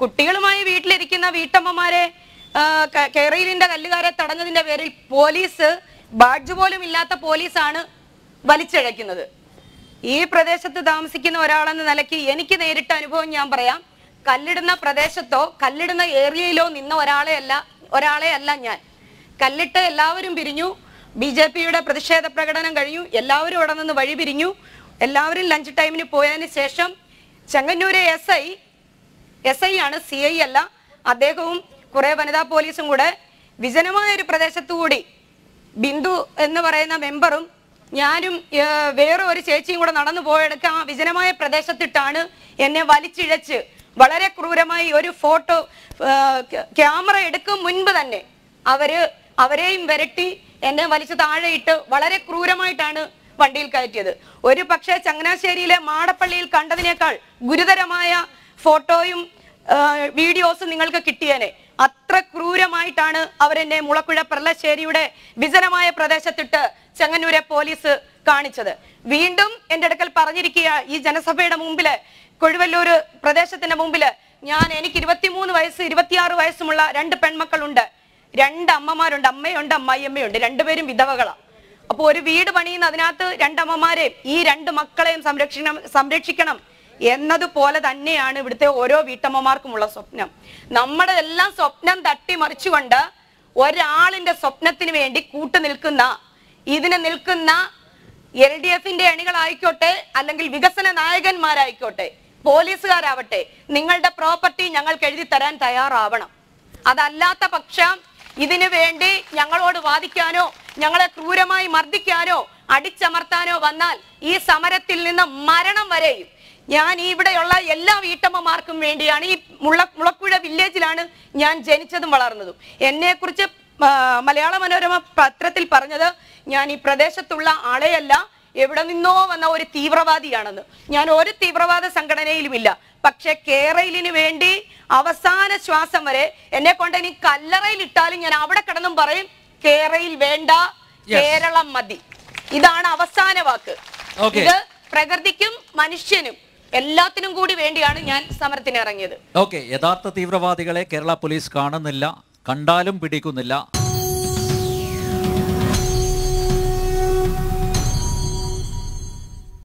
കുട്ടികളുമായി വീട്ടിലിരിക്കുന്ന വീട്ടമ്മമാരെ ആ, ക- കേരളീലിന്റെ കല്ലുകാരെ തടഞ്ഞതിന്റെ പേരിൽ പോലീസ് ബാഡ്ജ് പോലും ഇല്ലാത്ത പോലീസാണ് വലിച്ചിഴയ്ക്കുന്നത് ഈ പ്രദേശത്ത് താമസിക്കുന്ന ഒരാളെന്ന നിലയ്ക്ക് എനിക്ക് നേരിട്ട അനുഭവം ഞാൻ പറയാം കല്ലിടുന്ന പ്രദേശത്തോ കല്ലിടുന്ന ഏരിയയിലോ നിന്ന ഒരാളെ അല്ല ഒരാളെ അല്ല ഞാൻ കല്ലിട്ട് എല്ലാവരും പിരിഞ്ഞു ബി ജെ പിയുടെ പ്രതിഷേധ പ്രകടനം കഴിഞ്ഞു എല്ലാവരും അവിടെ നിന്ന് വഴി പിരിഞ്ഞു എല്ലാവരും ലഞ്ച് ടൈമിന് പോയതിന് ശേഷം ചെങ്ങന്നൂരെ എസ് ഐ എസ് ഐ ആണ് സി ഐ അല്ല അദ്ദേഹവും കുറെ വനിതാ പോലീസും കൂടെ വിജനമായ ഒരു പ്രദേശത്തു കൂടി ബിന്ദു എന്ന് പറയുന്ന മെമ്പറും ഞാനും ഏർ, വേറെ ഒരു ചേച്ചിയും കൂടെ നടന്നു പോയെടുക്ക ആ വിജനമായ പ്രദേശത്തിട്ടാണ് എന്നെ വലിച്ചിഴച്ച് വളരെ ക്രൂരമായി ഒരു ഫോട്ടോ ക്യാമറ എടുക്കും മുൻപ് തന്നെ അവര് അവരെയും വരട്ടി എന്നെ വലിച്ചു താഴെയിട്ട് വളരെ ക്രൂരമായിട്ടാണ് വണ്ടിയിൽ കയറ്റിയത് ഒരു പക്ഷേ ചങ്ങനാശ്ശേരിയിലെ മാടപ്പള്ളിയിൽ കണ്ടതിനേക്കാൾ ഗുരുതരമായ ഫോട്ടോയും ആ, വീഡിയോസും നിങ്ങൾക്ക് കിട്ടിയേനെ അത്ര ക്രൂരമായിട്ടാണ് അവരെന്നെ മുളക്കുഴ പെർളശ്ശേരിയുടെ വിജനമായ പ്രദേശത്തിട്ട് ചെങ്ങന്നൂരെ പോലീസ് കാണിച്ചത് വീണ്ടും എന്റെ അടുക്കൽ പറഞ്ഞിരിക്കുക ഈ ജനസഭയുടെ മുമ്പില് കൊഴുവല്ലൂര് പ്രദേശത്തിന്റെ മുമ്പില് ഞാൻ എനിക്ക് ഇരുപത്തിമൂന്ന് വയസ്സ് ഇരുപത്തിയാറ് വയസ്സുമുള്ള രണ്ട് പെൺമക്കളുണ്ട് രണ്ട് അമ്മമാരുണ്ട് അമ്മയുണ്ട് അമ്മായിയമ്മയുണ്ട് രണ്ടുപേരും വിധവകളാണ് അപ്പൊ ഒരു വീട് പണിയുന്ന അതിനകത്ത് രണ്ടമ്മമാരെയും ഈ രണ്ട് മക്കളെയും സംരക്ഷിക്കണം സംരക്ഷിക്കണം എന്നതുപോലെ തന്നെയാണ് ഇവിടുത്തെ ഓരോ വീട്ടമ്മമാർക്കുമുള്ള സ്വപ്നം നമ്മുടെ എല്ലാം സ്വപ്നം തട്ടിമറിച്ചുകൊണ്ട് ഒരാളിന്റെ സ്വപ്നത്തിന് വേണ്ടി കൂട്ടു നിൽക്കുന്ന ഇതിന് നിൽക്കുന്ന എൽ ഡി എഫിന്റെ അണികളായിക്കോട്ടെ അല്ലെങ്കിൽ വികസന നായകന്മാരായിക്കോട്ടെ പോലീസുകാരാവട്ടെ നിങ്ങളുടെ പ്രോപ്പർട്ടി ഞങ്ങൾക്ക് എഴുതി തരാൻ തയ്യാറാവണം അതല്ലാത്ത പക്ഷം ഇതിനു വേണ്ടി ഞങ്ങളോട് വാദിക്കാനോ ഞങ്ങളെ ക്രൂരമായി മർദ്ദിക്കാനോ അടിച്ചമർത്താനോ വന്നാൽ ഈ സമരത്തിൽ നിന്ന് മരണം വരെയും ഞാൻ ഈ ഇവിടെയുള്ള എല്ലാ വീട്ടമ്മമാർക്കും വേണ്ടിയാണ് ഈ മുള മുളക്കുഴ വില്ലേജിലാണ് ഞാൻ ജനിച്ചതും വളർന്നതും എന്നെ കുറിച്ച് മലയാള മനോരമ പത്രത്തിൽ പറഞ്ഞത് ഞാൻ ഈ പ്രദേശത്തുള്ള ആളെയല്ല എവിടെ നിന്നോ വന്ന ഒരു തീവ്രവാദിയാണെന്ന് ഞാൻ ഒരു തീവ്രവാദ സംഘടനയിലുമില്ല പക്ഷെ കേരളിന് വേണ്ടി അവസാന ശ്വാസം വരെ എന്നെ കൊണ്ട് ഇനി കല്ലറയിൽ ഇട്ടാലും ഞാൻ അവിടെ കിടന്നും പറയും കേരയിൽ വേണ്ട Yes. കേരളം മതി ഇതാണ് അവസാന വാക്ക് Okay. ഇത് പ്രകൃതിക്കും മനുഷ്യനും എല്ലാത്തിനും കൂടി വേണ്ടിയാണ് ഞാൻ സമരത്തിന് ഇറങ്ങിയത് ഓക്കെ യഥാർത്ഥ തീവ്രവാദികളെ കേരള പോലീസ് കാണുന്നില്ല കണ്ടാലും പിടിക്കുന്നില്ല